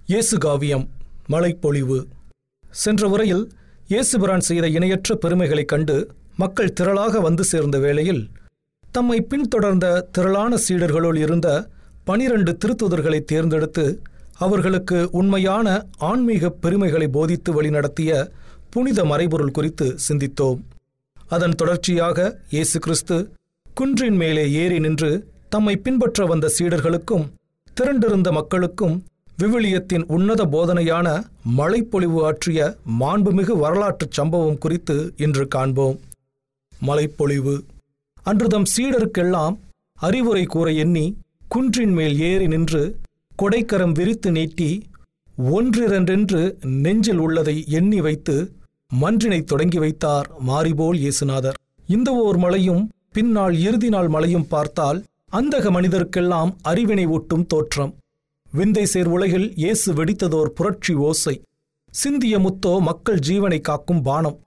இயேசு காவியம் மழைப்பொழிவு சென்ற உரையில் இயேசுபிரான் செய்த இணையற்ற பெருமைகளைக் கண்டு மக்கள் திரளாக வந்து சேர்ந்த வேளையில் தம்மை பின்தொடர்ந்த திரளான சீடர்களுள் இருந்த பனிரண்டு திருத்துதர்களை தேர்ந்தெடுத்து அவர்களுக்கு உண்மையான ஆன்மீக பெருமைகளை போதித்து வழிநடத்திய புனித மறைபொருள் குறித்து சிந்தித்தோம் அதன் தொடர்ச்சியாக இயேசு கிறிஸ்து குன்றின் மேலே ஏறி நின்று தம்மை பின்பற்ற வந்த சீடர்களுக்கும் திரண்டிருந்த மக்களுக்கும் விவிலியத்தின் உன்னத போதனையான மழைப்பொழிவு ஆற்றிய மாண்புமிகு வரலாற்றுச் சம்பவம் குறித்து இன்று காண்போம் மழைப்பொழிவு அன்று தம் சீடருக்கெல்லாம் அறிவுரை கூற எண்ணி குன்றின் மேல் ஏறி நின்று கொடைக்கரம் விரித்து நீட்டி ஒன்றிரண்டென்று நெஞ்சில் உள்ளதை எண்ணி வைத்து மன்றினை தொடங்கி வைத்தார் மாரிபோல் இயேசுநாதர் இந்த ஓர் மலையும் பின்னால் இறுதி நாள் மலையும் பார்த்தால் அந்தக மனிதருக்கெல்லாம் அறிவினை ஊட்டும் தோற்றம் விந்தை சேர் உலகில் இயேசு வெடித்ததோர் புரட்சி ஓசை சிந்திய முத்தோ மக்கள் ஜீவனை காக்கும் பானம்